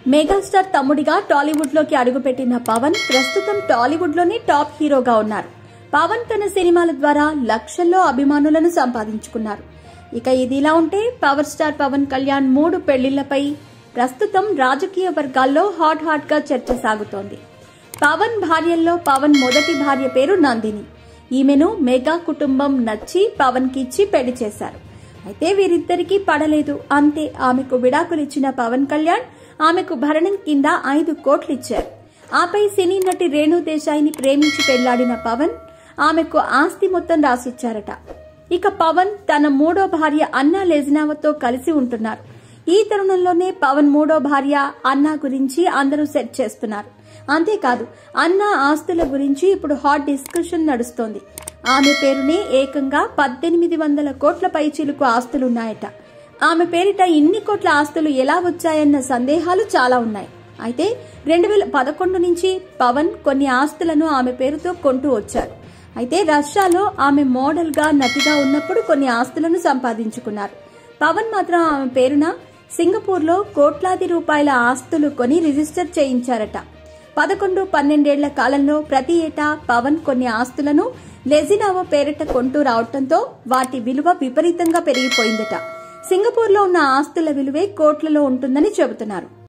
megastar తమ్ముడిగా Tollywood లోకి అడుగుపెట్టిన పవన్ ప్రస్తుతం టాలీవుడ్ లోని టాప్ హీరోగా ఉన్నారు పవన్ తన సినిమాల ద్వారా లక్షల్లో అభిమానులను సంపాదించుకున్నారు ఇక ఇది ఇలా ఉంటే పవర్ స్టార్ పవన్ కళ్యాణ్ మూడు పెళ్లిళ్లపై ప్రస్తుతం రాజకీయ వర్గాల్లో హాట్ హాట్ గా చర్చ సాగుతోంది పవన్ భార్యల్లో పవన్ మొదటి భార్య పేరు నందిని ఈమెను మెగా కుటుంబం నచ్చి పవన్ కిచ్చి పెళ్లి చేశారు అయితే వీరిద్దరికీ పడలేదు అంతే ఆమెకు విడాకులిచ్చిన పవన్ కళ్యాణ్ ఆమెకు భరణం కింద ఐదు కోట్లు ఇచ్చారు ఆపై సినీ నటి రేణు దేశాయిని ప్రేమించి పెళ్లాడిన పవన్ ఆమెకు ఆస్తి మొత్తం రాసిచ్చారట ఇక పవన్ తన మూడో భార్య అన్నా లెజినావతో కలిసి ఉంటున్నారు ఈ తరుణంలోనే పవన్ మూడో భార్య అన్నా గురించి అందరూ సెట్ చేస్తున్నారు అంతేకాదు అన్నా ఆస్తుల గురించి ఇప్పుడు హాట్ డిస్కషన్ నడుస్తోంది ఆమె పేరునే ఏకంగా పద్దెనిమిది వందల కోట్ల పైచీలకు ఆస్తులున్నాయట ఆమె పేరిట ఇన్ని కోట్ల ఆస్తులు ఎలా వచ్చాయన్న సందేహాలు చాలా ఉన్నాయి అయితే రెండు వేల పదకొండు నుంచి పవన్ కొన్ని ఆస్తులను ఆమె పేరుతో కొంటూ వచ్చారు అయితే రష్యాలో ఆమె మోడల్ గా నటిగా ఉన్నప్పుడు కొన్ని ఆస్తులను సంపాదించుకున్నారు పవన్ మాత్రం ఆమె పేరున సింగపూర్ లో కోట్లాది రూపాయల ఆస్తులు కొని రిజిస్టర్ చేయించారట పదకొండు పన్నెండేళ్ల కాలంలో ప్రతి ఏటా పవన్ కొన్ని ఆస్తులను లెజినావో పేరిట కొంటూ రావడంతో వాటి విలువ విపరీతంగా పెరిగిపోయిందట సింగపూర్లో ఉన్న ఆస్తుల విలువే కోట్లలో ఉంటుందని చెబుతున్నారు